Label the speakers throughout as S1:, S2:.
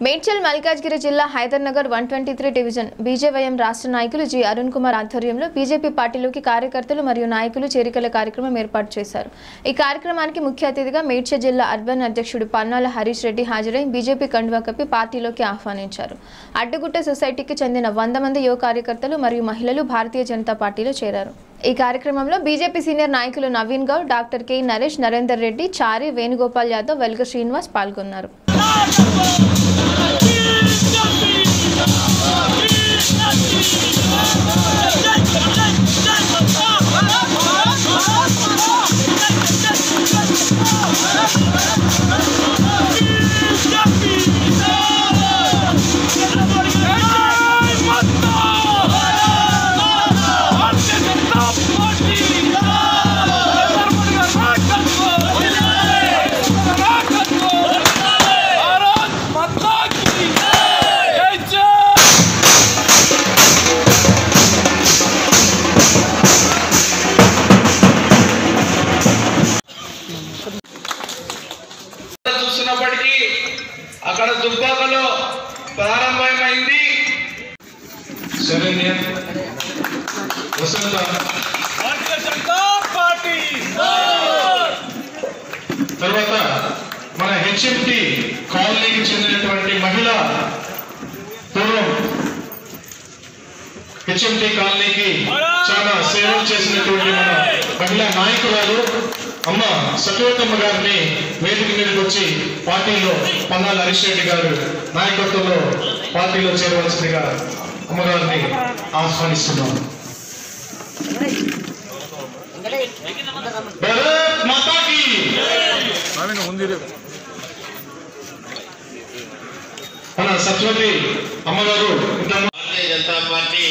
S1: మేడ్చల్ మల్కాజ్గిరి జిల్లా Hydernagar one twenty three division BJYM రాష్ట్ర నాయకులు జి అరుణ్ కుమార్ ఆధ్వర్యంలో బీజేపీ పార్టీలోకి కార్యకర్తలు మరియు నాయకులు చేరికల కార్యక్రమం ఏర్పాటు చేశారు ఈ కార్యక్రమానికి ముఖ్య అతిథిగా మేడ్చల్ జిల్లా అర్బన్ అధ్యక్షుడు పన్నాల హరీష్ రెడ్డి హాజరై బీజేపీ కండువా కప్పి పార్టీలోకి ఆహ్వానించారు అడ్డగుట్ట సొసైటీకి చెందిన వంద మంది యువ కార్యకర్తలు మరియు మహిళలు భారతీయ జనతా పార్టీలో చేరారు ఈ కార్యక్రమంలో బీజేపీ సీనియర్ నాయకులు నవీన్ గౌడ్ డాక్టర్ కె నరేష్ నరేందర్ రెడ్డి చారి వేణుగోపాల్ యాదవ్ వెల్గ శ్రీనివాస్ పాల్గొన్నారు
S2: చూస్తున్నప్పటికీ అక్కడ దుబ్బాకలో ప్రారంభమైంది శరణ్య వసంత
S3: భారతీయ జనతా పార్టీ
S2: తర్వాత మన హెచ్ఎంటి కాలనీకి చెందినటువంటి మహిళ పూర్వం హెచ్ఎంటి కాలనీకి చాలా సేవలు చేసినటువంటి మన మహిళా నాయకురాలు అమ్మ సత్యవతమ్మ గారిని వేదిక మీదకి వచ్చి పార్టీలో పన్నాల హరీష్ రెడ్డి గారు నాయకత్వంలో పార్టీలో చేరవలసిందిగా అమ్మగారిని ఆహ్వానిస్తున్నాం భారత్ మాతాకి మన సత్యవతి అమ్మగారు ఇంత
S4: భారతీయ జనతా పార్టీ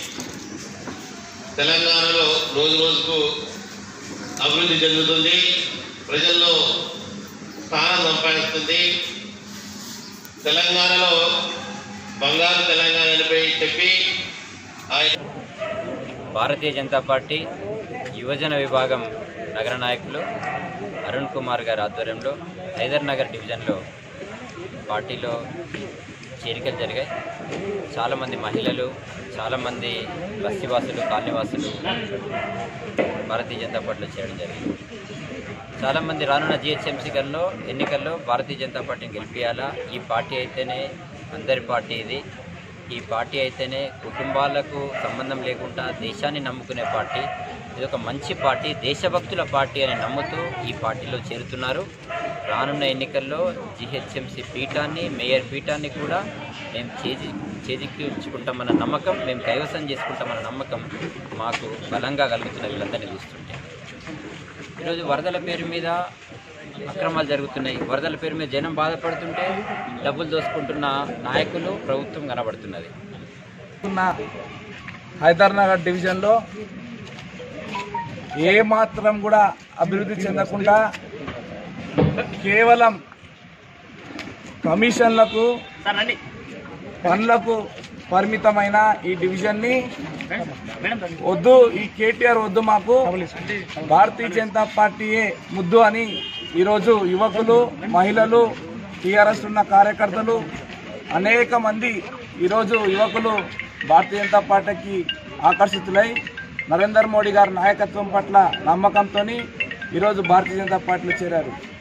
S4: తెలంగాణలో రోజు రోజుకు అభివృద్ధి చెందుతుంది ప్రజల్లో స్థానం సంపాదిస్తుంది తెలంగాణలో బంగారు తెలంగాణ అనిపై చెప్పి ఆయన
S5: భారతీయ జనతా పార్టీ యువజన విభాగం నగర నాయకులు అరుణ్ కుమార్ గారి ఆధ్వర్యంలో హైదర్ నగర్ డివిజన్లో పార్టీలో చేరికలు జరిగాయి చాలామంది మహిళలు చాలామంది బస్తీవాసులు కాలనీవాసులు భారతీయ జనతా పార్టీలో చేరడం జరిగింది చాలామంది రానున్న జిహెచ్ఎంసీ గల్లో ఎన్నికల్లో భారతీయ జనతా పార్టీని గెలిపించాలా ఈ పార్టీ అయితేనే అందరి పార్టీ ఇది ఈ పార్టీ అయితేనే కుటుంబాలకు సంబంధం లేకుండా దేశాన్ని నమ్ముకునే పార్టీ ఇది ఒక మంచి పార్టీ దేశభక్తుల పార్టీ అని నమ్ముతూ ఈ పార్టీలో చేరుతున్నారు రానున్న ఎన్నికల్లో జిహెచ్ఎంసీ పీఠాన్ని మేయర్ పీఠాన్ని కూడా మేము చేజి చేజిక్కించుకుంటామన్న నమ్మకం మేము కైవసం చేసుకుంటామన్న నమ్మకం మాకు బలంగా కలుగుతున్న వీళ్ళందరినీ చూస్తుంటే ఈరోజు వరదల పేరు మీద అక్రమాలు జరుగుతున్నాయి వరదల పేరు మీద జనం బాధపడుతుంటే డబ్బులు దోసుకుంటున్న నాయకులు ప్రభుత్వం కనబడుతున్నది
S3: ఉన్న హైదర్నగర్ డివిజన్లో ఏ మాత్రం కూడా అభివృద్ధి చెందకుండా కేవలం కమిషన్లకు పనులకు పరిమితమైన ఈ డివిజన్ని వద్దు ఈ కేటీఆర్ వద్దు మాకు భారతీయ జనతా పార్టీయే ముద్దు అని ఈరోజు యువకులు మహిళలు టీఆర్ఎస్ ఉన్న కార్యకర్తలు అనేక మంది ఈరోజు యువకులు భారతీయ జనతా పార్టీకి ఆకర్షితులై నరేందర్ మోడీ గారి నాయకత్వం పట్ల నమ్మకంతో ఈరోజు భారతీయ జనతా పార్టీలో చేరారు